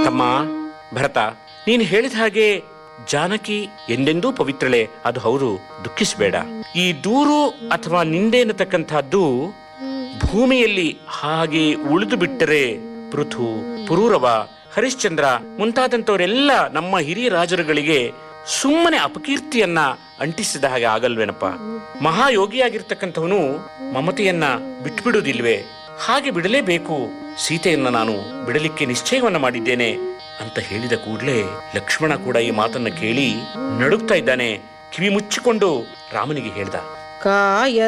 ತಮ್ಮ ಭರತ ನೀನು ಹೇಳಿದ ಹಾಗೆ ಜಾನಕಿ ಎಂದೆಂದೂ ಪವಿತ್ರಳೆ ಅದು ಹೌದು ದುಃಖಿಸಬೇಡ ಈ ದೂರು ಅಥವಾ ನಿಂದೆ ಎನ್ನತಕ್ಕಂತಹದ್ದು ಭೂಮಿಯಲ್ಲಿ ಹಾಗೆ ಉಳಿದು ಬಿಟ್ಟರೆ ಪೃಥು ಪುರೂರವ ಹರಿಶ್ಚಂದ್ರ ಮುಂತಾದಂತವರೆಲ್ಲ ನಮ್ಮ ಹಿರಿಯ ರಾಜರುಗಳಿಗೆ ಸುಮ್ಮನೆ ಅಪಕೀರ್ತಿಯನ್ನ ಅಂಟಿಸಿದ ಹಾಗೆ ಆಗಲ್ವೇನಪ್ಪ ಮಹಾಯೋಗಿಯಾಗಿರ್ತಕ್ಕಂಥವನು ಮಮತೆಯನ್ನ ಬಿಟ್ಬಿಡುವುದಿಲ್ವೇ ಹಾಗೆ ಬಿಡಲೇಬೇಕು ಸೀತೆಯನ್ನ ನಾನು ಬಿಡಲಿಕ್ಕೆ ನಿಶ್ಚಯವನ್ನ ಮಾಡಿದ್ದೇನೆ ಅಂತ ಹೇಳಿದ ಕೂಡಲೇ ಲಕ್ಷ್ಮಣ ಕೂಡ ಈ ಮಾತನ್ನ ಕೇಳಿ ನಡುಗ್ತಾ ಇದ್ದಾನೆ ಕಿವಿ ಮುಚ್ಚಿಕೊಂಡು ರಾಮನಿಗೆ ಹೇಳ್ದ ಕಾಯ